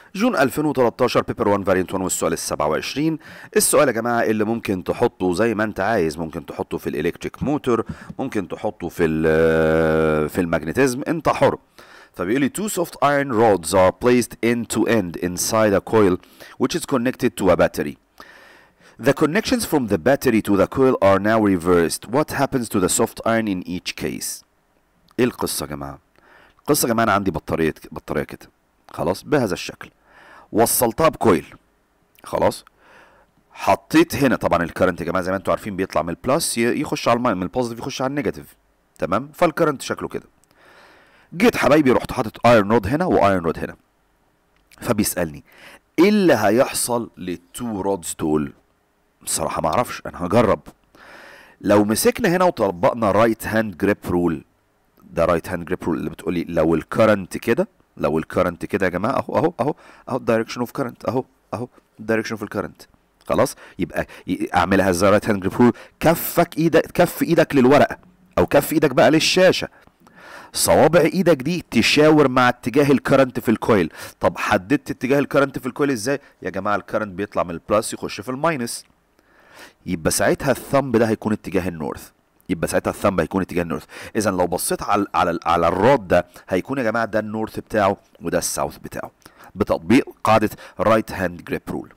جون 2013 بيبر 1 فاريانت 1 والسؤال ال 27 السؤال يا جماعه اللي ممكن تحطه زي ما انت عايز ممكن تحطه في الالكتريك موتور ممكن تحطه في ال في المagnetism انت حر فبيقول لي two soft iron rods are placed end to end inside a coil which is connected to a battery The connections from the battery to the coil are now reversed. What happens to the soft iron in each case? ايه القصة يا جماعة؟ القصة يا جماعة أنا عندي بطارية بطارية كده خلاص بهذا الشكل وصلتها بكويل خلاص حطيت هنا طبعا الكرنت يا جماعة زي ما انتوا عارفين بيطلع من البلس ي- يخش على الماين من البوزيتيف يخش على النيجاتيف تمام فالكرنت شكله كده جيت حبايبي رحت حاطط ايرون رود هنا وايرون رود هنا فبيسألني ايه اللي هيحصل للتو رودز دول بصراحة ما اعرفش انا هجرب لو مسكنا هنا وطبقنا رايت هاند جريب رول ده رايت هاند جريب رول اللي بتقولي لو الكرنت كده لو الكرنت كده يا جماعه اهو اهو اهو اهو الدايركشن اوف كرنت اهو اهو الدايركشن اوف الكرنت خلاص يبقى ي- اعملها ازاي رايت هاند جريب رول كفك ايدك كف ايدك للورقه او كف ايدك بقى للشاشه صوابع ايدك دي تشاور مع اتجاه الكرنت في الكويل طب حددت اتجاه الكرنت في الكويل ازاي يا جماعه الكرنت بيطلع من البلس يخش في الماينس يبقى ساعتها الثمب ده هيكون اتجاه النورث يبقى ساعتها الثمب هيكون اتجاه النورث اذا لو بصيت على على على الراد ده هيكون يا جماعه ده النورث بتاعه وده الساوث بتاعه بتطبيق قاعده رايت هاند جريب رول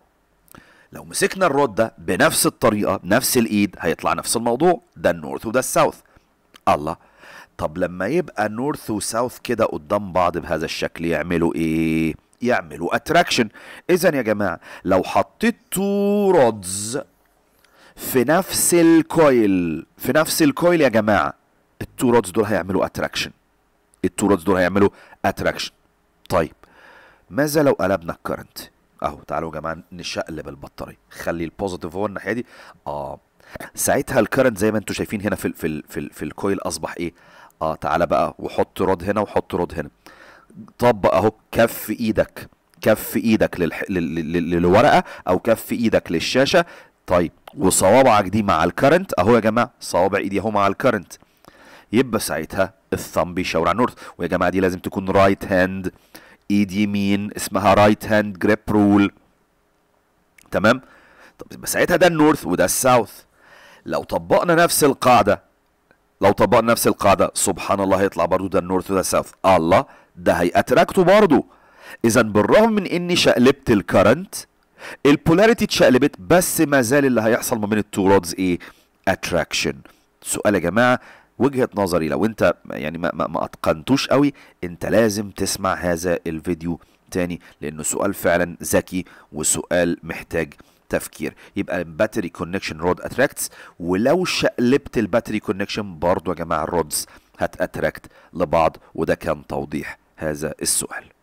لو مسكنا الراد ده بنفس الطريقه نفس الايد هيطلع نفس الموضوع ده النورث وده الساوث الله طب لما يبقى نورث وساوث كده قدام بعض بهذا الشكل يعملوا ايه يعملوا اتراكشن اذا يا جماعه لو حطيت تو رودز في نفس الكويل في نفس الكويل يا جماعه التو رودز دول هيعملوا اتراكشن التو رودز دول هيعملوا اتراكشن طيب ماذا لو قلبنا الكرنت اهو تعالوا يا جماعه نشقلب البطاريه خلي البوزيتيف هو الناحيه دي اه ساعتها الكرنت زي ما انتم شايفين هنا في ال في ال في, ال في الكويل اصبح ايه اه تعالى بقى وحط رود هنا وحط رود هنا طبق اهو كف ايدك كف ايدك للح... لل... لل... للورقه او كف ايدك للشاشه طيب وصوابعك دي مع الكرنت اهو يا جماعه صوابع ايدي اهو مع الكرنت يبقى ساعتها الثumb بيشاور على النورث ويا جماعه دي لازم تكون رايت هاند ايد يمين اسمها رايت هاند جريب رول تمام طب يبقى ساعتها ده النورث وده الساوث لو طبقنا نفس القاعده لو طبقنا نفس القاعده سبحان الله هيطلع برضو ده النورث وده الساوث الله ده هيأتراكتوا برضو اذا بالرغم من اني شقلبت الكرنت البولاريتي اتشقلبت بس ما زال اللي هيحصل ما بين التو رودز ايه اتراكشن سؤال يا جماعه وجهه نظري لو انت يعني ما, ما, ما اتقنتوش قوي انت لازم تسمع هذا الفيديو تاني لانه سؤال فعلا ذكي وسؤال محتاج تفكير يبقى الباتري كونكشن رود اتراكتس ولو شقلبت الباتري كونكشن برضو يا جماعه الرودز هتاتراكت لبعض وده كان توضيح هذا السؤال